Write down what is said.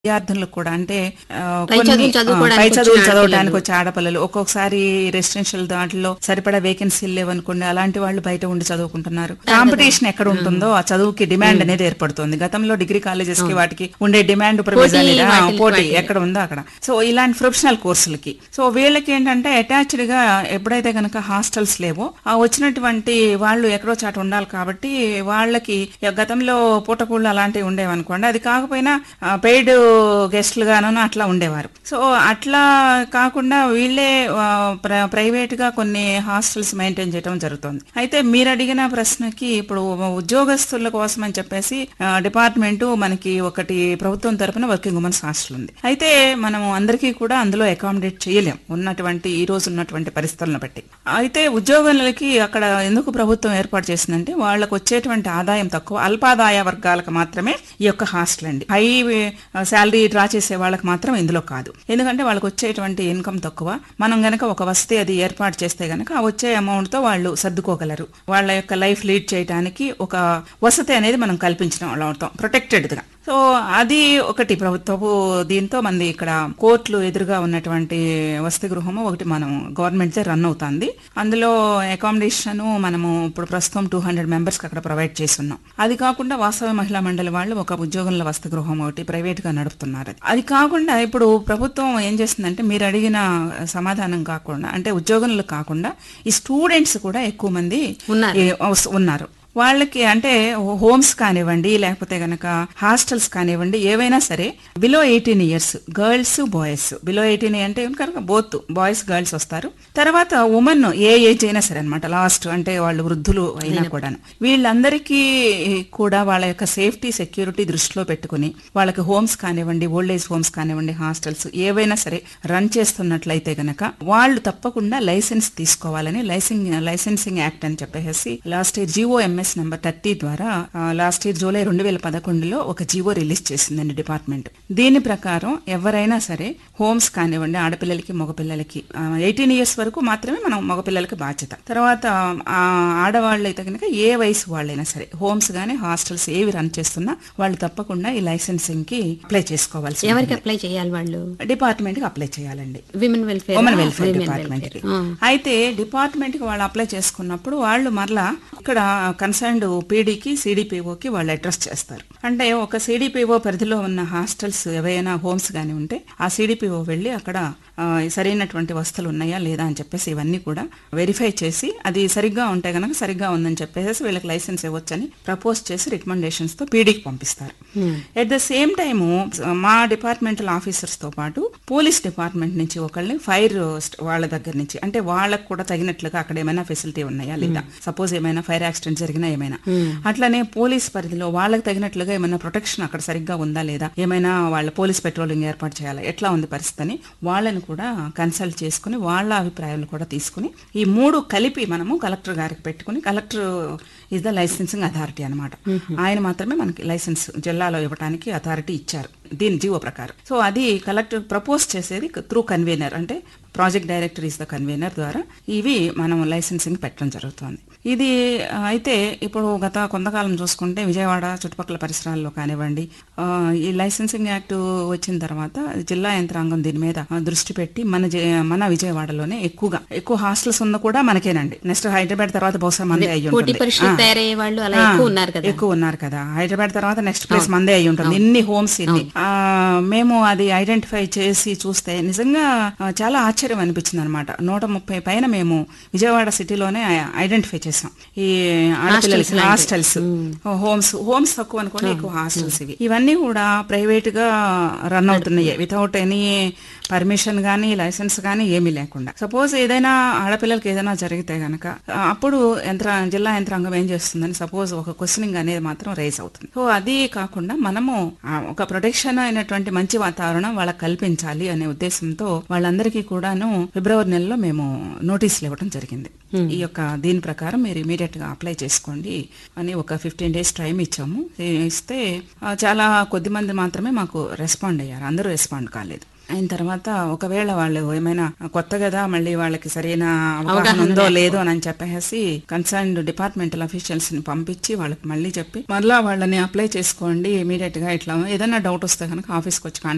విద్యార్థులకు కూడా అంటే ఆ, పై కొన్ని, చదువులు ఆ, చదువుకోవడానికి పై చదువులు వచ్చిన చదవడానికి ఆడపిల్లలు. వచ్చే ఆడపిల్లలు ఒక్కొక్కసారి రెసిడెన్షియల్ దాంట్లో సరిపడా వేకెన్సీలు లేవనుకోండి అలాంటి వాళ్ళు బయట ఉండి చదువుకుంటున్నారు కాంపిటీషన్ ఎక్కడ ఉంటుందో ఆ చదువుకి డిమాండ్ అనేది ఏర్పడుతుంది గతంలో డిగ్రీ కాలేజెస్ కి వాటికి ఉండే డిమాండ్ వాటికి- పోటీ వాటికి. ఎక్కడ ఉందో అక్కడ సో ఇలాంటి ప్రొఫెషనల్ కోర్సులకి సో వీళ్ళకి ఏంటంటే అటాచ్డ్ గా ఎప్పుడైతే గనక హాస్టల్స్ లేవో ఆ వచ్చినటువంటి వాళ్ళు ఎక్కడో చాట ఉండాలి కాబట్టి వాళ్ళకి గతంలో పూటకూళ్ళు అలాంటివి ఉండేవి అనుకోండి అది కాకపోయినా పెయిడ్ గెస్ట్లు గాను అట్లా ఉండేవారు సో అట్లా కాకుండా వీళ్ళే ఆ, ప్ర- ప్రైవేట్ గా కొన్ని హాస్టల్స్ మెయింటైన్ చేయడం జరుగుతుంది అయితే మీరు అడిగిన ప్రశ్నకి ఇప్పుడు ఉద్యోగస్తుల కోసం అని చెప్పేసి డిపార్ట్మెంట్ మనకి ఒకటి ప్రభుత్వం తరపున వర్కింగ్ ఉమెన్స్ హాస్టల్ ఉంది అయితే మనం అందరికీ కూడా అందులో అకామిడేట్ చేయలేం ఉన్నటువంటి ఈ రోజు ఉన్నటువంటి పరిస్థితులను బట్టి అయితే ఉద్యోగులకి అక్కడ ఎందుకు ప్రభుత్వం ఏర్పాటు చేసిందంటే వాళ్ళకు వచ్చేటువంటి ఆదాయం తక్కువ అల్పాదాయ వర్గాలకు మాత్రమే ఈ యొక్క హాస్టల్ అండి హై శాలరీ డ్రా చేసే వాళ్ళకి మాత్రం ఇందులో కాదు ఎందుకంటే వాళ్ళకి వచ్చేటువంటి ఇన్కమ్ తక్కువ మనం గనక ఒక వసతి అది ఏర్పాటు చేస్తే గనక ఆ వచ్చే అమౌంట్ తో వాళ్ళు సర్దుకోగలరు వాళ్ళ యొక్క లైఫ్ లీడ్ చేయడానికి ఒక వసతి అనేది మనం కల్పించిన వాళ్ళం అవుతాం ప్రొటెక్టెడ్ గా సో అది ఒకటి ప్రభుత్వపు దీంతో మంది ఇక్కడ కోర్టులు ఎదురుగా ఉన్నటువంటి వసతి గృహము ఒకటి మనం గవర్నమెంట్ రన్ అవుతుంది అందులో అకామిడేషన్ మనము ఇప్పుడు ప్రస్తుతం టూ హండ్రెడ్ మెంబర్స్ అక్కడ ప్రొవైడ్ చేస్తున్నాం అది కాకుండా వాస్తవ మహిళా మండలి వాళ్ళు ఒక ఉద్యోగుల వసతి గృహం ఒకటి ప్రైవేట్ గా నడుపుతున్నారు అది. అది కాకుండా ఇప్పుడు ప్రభుత్వం ఏం చేస్తుందంటే మీరు అడిగిన సమాధానం కాకుండా అంటే ఉద్యోగులు కాకుండా ఈ స్టూడెంట్స్ కూడా ఎక్కువ మంది ఉన్నారు. ఏ- అవస- ఉన్నారు వాళ్ళకి అంటే హోమ్స్ కానివ్వండి లేకపోతే గనక హాస్టల్స్ కానివ్వండి ఏవైనా సరే below eighteen years girls boys below eighteen అంటే కనుక బోత్ బాయ్స్ గర్ల్స్ వస్తారు తర్వాత ఉమెన్ ఏ ఏజ్ అయినా సరే అనమాట లాస్ట్ అంటే వాళ్ళు వృద్ధులు అయినా కూడాను వీళ్ళందరికీ కూడా వాళ్ళ యొక్క సేఫ్టీ సెక్యూరిటీ దృష్టిలో పెట్టుకుని వాళ్ళకి హోమ్స్ కానివ్వండి ఓల్డ్ ఏజ్ హోమ్స్ కానివ్వండి హాస్టల్స్ ఏవైనా సరే రన్ చేస్తున్నట్లయితే గనక వాళ్ళు తప్పకుండా లైసెన్స్ తీసుకోవాలని లైసెన్ లైసెన్సింగ్ యాక్ట్ అని చెప్పేసి last year GOMS number thirty ద్వారా లాస్ట్ ఇయర్ జూలై రెండు వేల పదకొండులో ఒక జివో రిలీజ్ చేసిందండి డిపార్ట్మెంట్ దీని ప్రకారం ఎవరైనా సరే హోమ్స్ కానివ్వండి ఆడపిల్లలకి మగపిల్లలకి ఎయిటీన్ ఇయర్స్ వరకు మాత్రమే మనం మగపిల్లలకి బాధ్యత తర్వాత ఆ, ఆడవాళ్ళు అయితే కనుక ఏ వయసు వాళ్ళైనా సరే హోమ్స్ గానీ హాస్టల్స్ ఏవి రన్ చేస్తున్నా వాళ్ళు తప్పకుండా ఈ లైసెన్సింగ్ కి అప్లై చేసుకోవాల్సి ఎవరికి అప్లై చేయాలి వాళ్ళు డిపార్ట్మెంట్ కి అప్లై చేయాలండి women welfare women welfare department కి అయితే డిపార్ట్మెంట్ కి వాళ్ళు అప్లై చేసుకున్నప్పుడు వాళ్ళు మరలా ఇక్కడ కన్సర్న్డ్ పీడీకి సిడిపిఓకి వాళ్ళు అడ్రస్ చేస్తారు అంటే ఒక సిడిపిఓ పరిధిలో ఉన్న హాస్టల్స్ ఏవైనా హోమ్స్ గానీ ఉంటే ఆ సిడిపిఓ వెళ్ళి అక్కడ ఆ, సరైనటువంటి వస్తువులు ఉన్నాయా లేదా అని చెప్పేసి ఇవన్నీ కూడా వెరిఫై చేసి అది సరిగ్గా ఉంటే గనక సరిగ్గా ఉందని చెప్పేసి వీళ్ళకి లైసెన్స్ ఇవ్వచ్చని ప్రపోజ్ చేసి రికమెండేషన్స్ తో పీడీకి పంపిస్తారు ఎట్ ద సేమ్ టైము మా డిపార్ట్మెంటల్ ఆఫీసర్స్ తో పాటు పోలీస్ డిపార్ట్మెంట్ నుంచి ఒకళ్ళని ఫైర్ వాళ్ళ దగ్గర నుంచి అంటే వాళ్ళకు కూడా తగినట్లుగా అక్కడ ఏమైనా ఫెసిలిటీ ఉన్నాయా లేదా సపోజ్ ఏమైనా ఫైర్ యాక్సిడెంట్ జరిగినా ఏమైనా అట్లనే పోలీస్ పరిధిలో వాళ్ళకి తగినట్లుగా ఏమైనా ప్రొటెక్షన్ అక్కడ సరిగ్గా ఉందా లేదా ఏమైనా వాళ్ళ పోలీస్ పెట్రోలింగ్ ఏర్పాటు చేయాలా ఎట్లా ఉంది పరిస్థితి అని వాళ్ళని కూడా కన్సల్ట్ చేసుకుని వాళ్ళ అభిప్రాయాలు కూడా తీసుకుని ఈ మూడు కలిపి మనము కలెక్టర్ గారికి పెట్టుకుని collector is the licensing authority అన్నమాట ఆయన మాత్రమే మనకి లైసెన్స్ జిల్లాలో ఇవ్వడానికి అథారిటీ ఇచ్చారు దీని జీవో ప్రకారం సో అది కలెక్టర్ ప్రపోజ్ చేసేది త్రూ కన్వీనర్ అంటే project director is the convener ద్వారా ఇవి మనం లైసెన్సింగ్ పెట్టడం జరుగుతుంది ఇది ఆ, అయితే ఇప్పుడు గత కొంతకాలం చూసుకుంటే విజయవాడ చుట్టుపక్కల పరిసరాల్లో కానివ్వండి ఆ, ఈ లైసెన్సింగ్ యాక్ట్ వచ్చిన తర్వాత జిల్లా యంత్రాంగం దీని మీద ఆ, దృష్టి పెట్టి మన జే- మన విజయవాడలోనే ఎక్కువగా ఎక్కువ హాస్టల్స్ ఉన్న కూడా మనకేనండి నెక్స్ట్ హైదరాబాద్ తర్వాత బహుశా మందే అయ్యి పోటీ ఉంటుంది పరీక్షలు ఆ. తయారయ్యే వాళ్ళు అలా ఆ, ఎక్కువ ఉన్నారు కదా ఎక్కువ ఉన్నారు కదా హైదరాబాద్ తర్వాత నెక్స్ట్ ప్లేస్ మందే అయి ఉంటుంది ఇన్ని హోమ్స్ ఇన్ని ఆ, మేము అది ఐడెంటిఫై చేసి చూస్తే నిజంగా ఆ, చాలా ఆశ్చర్యం అనిపించింది అనమాట నూట ముప్పై పైన మేము విజయవాడ సిటీలోనే ఐడెంటిఫై చేసాం ఈ ఆడపిల్లలకి హాస్టల్స్ హోమ్స్ హోమ్స్ తక్కువ అనుకోండి ఎక్కువ హాస్టల్స్ ఇవి ఇవన్నీ కూడా ప్రైవేట్ గా రన్ అవుతున్నాయి వితౌట్ ఎనీ పర్మిషన్ గానీ లైసెన్స్ గానీ ఏమీ లేకుండా సపోజ్ ఏదైనా ఆడపిల్లలకి ఏదైనా జరిగితే గనక ఆ, అప్పుడు యంత్ర జిల్లా యంత్రాంగం ఏం చేస్తుందని సపోజ్ ఒక క్వశ్చనింగ్ అనేది మాత్రం రైజ్ అవుతుంది సో అది కాకుండా మనము ఆ, ఒక ప్రొటెక్షన్ అయినటువంటి మంచి వాతావరణం వాళ్ళకి కల్పించాలి అనే ఉద్దేశంతో వాళ్ళందరికీ కూడాను ఫిబ్రవరి నెలలో మేము నోటీసులు ఇవ్వడం జరిగింది ఈ యొక్క దీని ప్రకారం మీరు ఇమీడియట్ గా అప్లై చేసుకోండి అని ఒక ఫిఫ్టీన్ డేస్ టైం ఇచ్చాము ఈ- ఇస్తే ఆ, చాలా కొద్ది మంది మాత్రమే మాకు రెస్పాండ్ అయ్యారు అందరూ రెస్పాండ్ కాలేదు అయిన తర్వాత ఒకవేళ వాళ్ళు ఏమైనా కొత్త కదా మళ్ళీ వాళ్ళకి సరైన అవగాహన ఉందో లేదో అని చెప్పేసి కన్సర్న్ డిపార్ట్మెంటల్ అఫీషియల్స్ ని పంపించి వాళ్ళకి మళ్ళీ చెప్పి మళ్ళా వాళ్ళని అప్లై చేసుకోండి ఇమీడియట్ గా ఇట్లా ఏదైనా డౌట్ వస్తే కనుక ఆఫీస్కి వచ్చి కాంటాక్ట్